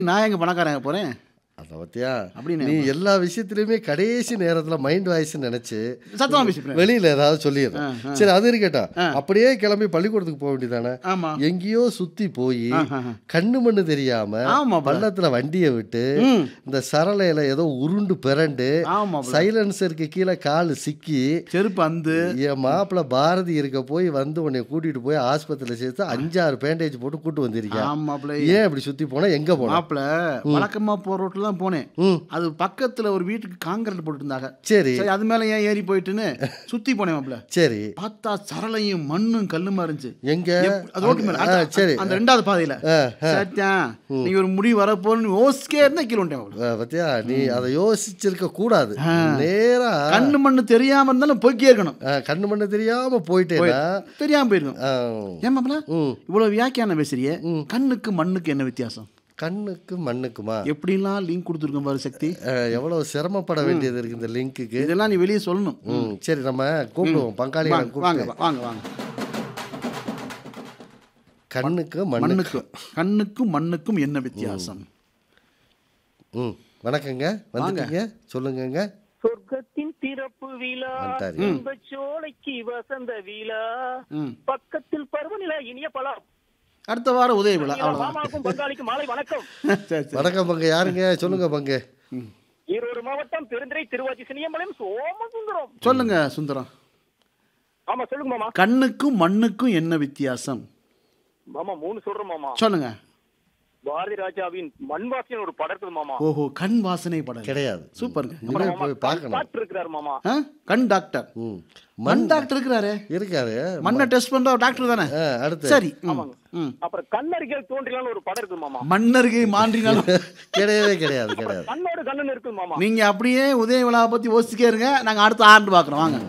நான் எங்க பணக்காரங்க போறேன் அதை பத்தியா அப்படின்னு நீ எல்லா விஷயத்திலயுமே கடைசி நேரத்துல மைண்ட் வாய்ஸ் நினைச்சு சத்தமா பேசிப்பேன் வெளியில ஏதாவது சொல்லிடுறேன் சரி அது இருக்கட்டும் அப்படியே கிளம்பி பள்ளிக்கூடத்துக்கு போக வேண்டியதானே ஆமா எங்கேயோ சுத்தி போய் ஆஹா. கண்ணு மண்ணு தெரியாம ஆமா bro. பள்ளத்துல வண்டியை விட்டு ம். இந்த சரளையில ஏதோ உருண்டு பிறண்டு ஆமா bro. சைலன்சருக்கு கீழே கால் சிக்கி செருப்பு அந்து என் மாப்பிள்ள பாரதி இருக்க போய் வந்து உன்னை கூட்டிட்டு போய் ஆஸ்பத்திரியில சேர்த்து அஞ்சாறு பேண்டேஜ் போட்டு கூட்டு வந்திருக்கேன் ஆமாப்ல ஏன் இப்படி சுத்தி போனா எங்க போன மாப்பிள வழக்கமா போற ரோட்ல தான் போனேன் ம். அது பக்கத்துல ஒரு வீட்டுக்கு காங்கிரீட் போட்டு இருந்தாங்க சரி சரி அது மேல ஏன் ஏறி போயிட்டுன்னு சுத்தி போனேன் மாப்பிள சரி பார்த்தா சரளையும் மண்ணும் கல்லுமா இருந்துச்சு எங்க எப்- அது ரோட்டு மேல ஆ, அந்த- சரி அந்த ரெண்டாவது பாதையில ஆ, சத்தான் நீங்க ஒரு முடிவு வரப்போன்னு யோசிக்கே இருந்தா கீழே வந்துட்டேன் மாப்பிள. ஆ, பாத்தியா நீ அதை யோசிச்சிருக்க கூடாது நேரா கண்ணு மண்ணு தெரியாம இருந்தாலும் போய்க்கே இருக்கணும் ஆ, கண்ணு மண்ணு தெரியாம போயிட்டேன்னா தெரியாம போயிருக்கும் ஆ, ஏன் மாப்பிள ம். இவ்வளவு வியாக்கியானம் பேசுறியே கண்ணுக்கு மண்ணுக்கு என்ன வித்தியாசம் கண்ணுக்கு மண்ணுக்குமா எப்படிலாம் லிங்க் கொடுத்துருக்கோம் பாரு சக்தி ஆ, எவ்வளவு சிரமப்பட வேண்டியது இருக்கு இந்த லிங்க்குக்கு இதெல்லாம் நீ வெளியே சொல்லணும் ம் சரி நம்ம கூப்பிடுவோம் பங்காளிகளை வாங்க வாங்க கூப்பிட்டு வாங்க வாங்க கண்ணுக்கு மண்ணுக்கு மண்ணுக்கும் கண்ணுக்கும் மண்ணுக்கும் என்ன வித்தியாசம் ம் வணக்கங்க வந்துட்டீங்க சொல்லுங்கங்க சொர்க்கத்தின் திறப்பு விழா வந்துட்டாரு. இந்த சோலைக்கு வசந்த விழா ம். பக்கத்தில் பருவநிலை இனிய பலா அடுத்த வாரம் உதய விழா அவ்வளவுதான் மாமாவுக்கும் பங்காளிக்கும் மாலை வணக்கம் சரி சரி வணக்கம் பங்கு யாருங்க சொல்லுங்க பங்கு ஈரோடு மாவட்டம் பெருந்துறை திருவாச்சி சினியம்பாளையம் சோமசுந்தரம் சொல்லுங்க சுந்தரம் ஆமா சொல்லுங்க மாமா கண்ணுக்கும் மண்ணுக்கும் என்ன வித்தியாசம் மாமா மூணு சொல்றேன் மாமா சொல்லுங்க பாரதி ராஜாவின் மண்வாசின்னு ஒரு படம் இருக்குது மாமா ஓஹோ கண் வாசனை படம் கிடையாது சூப்பருங்க இனிமே போய் பார்க்கணும் டாக்டர் இருக்கிறாரு மாமா ஆ? கண் டாக்டர் ம் மண் டாக்டர் இருக்கிறாரு இருக்காரு மண்ணை டெஸ்ட் பண்ற டாக்டர் தானே ஆ, அடுத்து சரி ம், ம். அப்புறம் கண்ணறிகள் தோன்றிலான்னு ஒரு படம் இருக்குது மாமா மண்ணருகே மான்றினாலும் கிடையவே கிடையாது கிடையாது கண்ணோடு கண்ணுன்னு இருக்குது மாமா நீங்க அப்படியே உதய விழாவை பத்தி யோசிச்சுக்கே இருங்க நாங்க அடுத்த ஆண்டு பாக்குறோம் வாங்க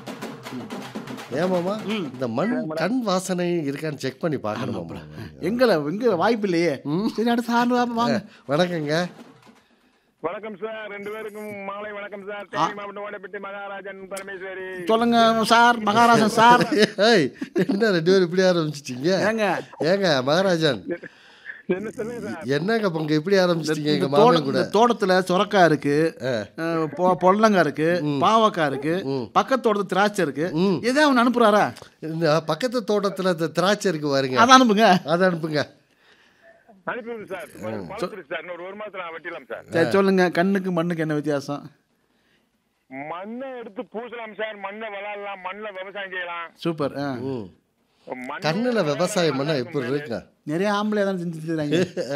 ஏமாமா இந்த மண் கண் வாசனை இருக்கான்னு செக் பண்ணி பார்க்கணுமாமா எங்களை எங்க வாய்ப்பு இல்லையே சரி அடுத்த ஆண்டு வா- வாங்க வணக்கங்க வணக்கம் சார் ரெண்டு பேருக்கும் மாலை வணக்கம் சார் தேனி மாவட்டம் ஓடப்பட்டி மகாராஜன் பரமேஸ்வரி சொல்லுங்க சார் மகாராஜன் சார் ஏய் என்ன ரெண்டு பேரும் இப்படி ஆரம்பிச்சிட்டீங்க ஏங்க ஏங்க மகாராஜன் என்ன சொல்லுங்க சார் என்னங்க பங்கு இப்படி ஆரம்பிச்சிட்டீங்க இந்த எங்க தோட்ட- மாமன் கூட இந்த தோட்டத்துல சொரக்காய் இருக்கு அஹ், பொ- பொடலங்காய் இருக்கு பாவக்காய் இருக்கு பக்கத்து தோட்டத்துல திராட்சை இருக்கு எதாவது ஒன்று அனுப்புறாரா இந்த பக்கத்து தோட்டத்துல இந்த திராட்சை இருக்கு பாருங்க அதை அனுப்புங்க அதை அனுப்புங்க அனுப்பிவிடு சார் வளர்த்துரு சார் இன்னொரு ஒரு மாசத்துல நான் வெட்டிடலாம் சார் சரி சொல்லுங்க கண்ணுக்கு மண்ணுக்கு என்ன வித்தியாசம் மண்ணை எடுத்து பூசலாம் சார் மண்ணை விளாடலாம் மண்ணில் விவசாயம் செய்யலாம் சூப்பர் ஆ. ம் மண் கண்ணுல விவசாயம் பண்ணா எப்படி இருக்குங்க நிறைய ஆம்பளை தான் செஞ்சுக்கிறாங்க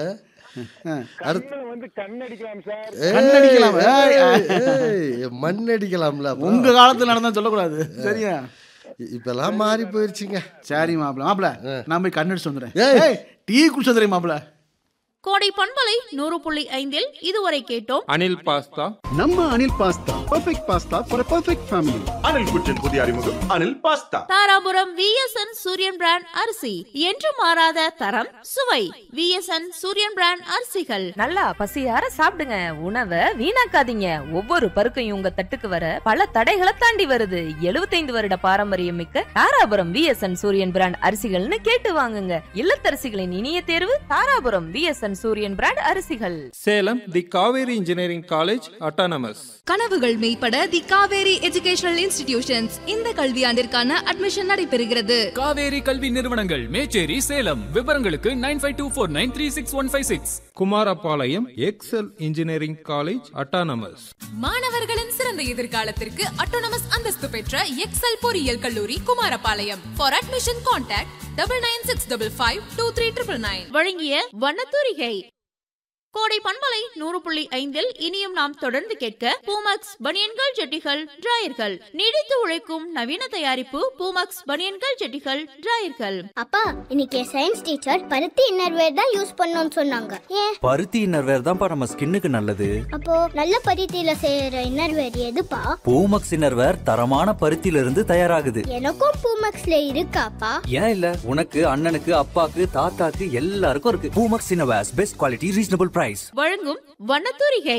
கண்ணுல வந்து கண்ணடிக்கலாம் சார் கண்ணடிக்கலாம் ஏய், ஏய், மண் அடிக்கலாம்ல அப்புறம். உங்க காலத்துல நடந்தா சொல்லக்கூடாது சரியா இப்பெல்லாம் மாறி போயிருச்சுங்க சரி மாப்பிள மாப்பிள நான் போய் கண்ணடிச்சு வந்துடுறேன் ஏய். ஏய், டீ குடிச்சு வந்துடுறேன் மாப்பிள கோடை பண்பலை நூறு புள்ளி ஐந்தில் இதுவரை கேட்டோம் அனில் பாஸ்தா நம்ம Anil pasta perfect pasta for perfect family Anil குச்சின் புதிய அறிமுகம் Anil pasta Tharapuram VSN Suriyan brand அரிசி என்று மாறாத தரம் சுவை விஎஸ்என் சூரியன் பிராண்ட் அரிசிகள் நல்லா பசியார சாப்பிடுங்க உணவை வீணாக்காதீங்க ஒவ்வொரு பருக்கையும் உங்க தட்டுக்கு வர பல தடைகளை தாண்டி வருது 75 வருட பாரம்பரியம் மிக்க தாராபுரம் விஎஸ்என் சூரியன் பிராண்ட் அரிசிகள்னு கேட்டு வாங்குங்க இல்லத்தரசிகளின் இனிய தேர்வு தாராபுரம் விஎஸ்என் சூரியன் பிராண்ட் அரிசிகள் Salem the Kaveri engineering college autonomous கனவுகள் மெய்ப்பட தி காவேரி எஜுகேஷனல் இன்ஸ்டிடியூஷன்ஸ் இந்த கல்வியாண்டிற்கான அட்மிஷன் நடைபெறுகிறது காவேரி கல்வி நிறுவனங்கள் மேச்சேரி சேலம் விவரங்களுக்கு nine five two four nine three six one five six Kumarapalayam Excel engineering college autonomous மாணவர்களின் சிறந்த எதிர்காலத்திற்கு அட்டோனமஸ் அந்தஸ்து பெற்ற எக்ஸல் பொறியியல் கல்லூரி Kumarapalayam for admission contact double nine six double five two three triple nine வழங்கிய வண்ணத்தூரிகை கோடை பண்பலை நூறு புள்ளி ஐந்தில் இனியும் நாம் தொடர்ந்து கேட்க பூமக்ஸ் பனியன்கள் ஜெட்டிகள் டிராயர்கள் நீடித்து உழைக்கும் நவீன தயாரிப்பு பூமக்ஸ் பனியன்கள் ஜெட்டிகள் டிராயர்கள் அப்பா இன்னைக்கு சயின்ஸ் டீச்சர் பருத்தி இன்னர்வேர் தான் யூஸ் பண்ணணும்னு சொன்னாங்க ஏன் பருத்தி இன்னர்வேர் தான்ப்பா நம்ம ஸ்கின்னுக்கு நல்லது அப்போ நல்ல பருத்தியில செய்யற இன்னர்வேர் எதுப்பா பூமக்ஸ் இன்னர்வேர் தரமான பருத்தியில இருந்து தயாராகுது எனக்கும் பூமக்ஸ்ல இருக்காப்பா ஏன் இல்ல உனக்கு அண்ணனுக்கு அப்பாக்கு தாத்தாக்கு எல்லாருக்கும் இருக்கு Poomax innerwears best quality reasonable price வழங்கும் வண்ணத்தூரிகை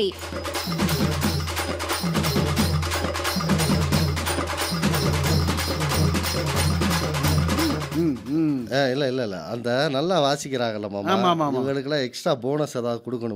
ம் இல்ல இல்ல இல்ல அந்த நல்லா வாசிக்கிறாங்கல்ல ஆமா, மாமா ஆமா, ஆமா. இவங்களுக்குலாம் எக்ஸ்ட்ரா போனஸ் ஏதாவது கொடுக்கணும்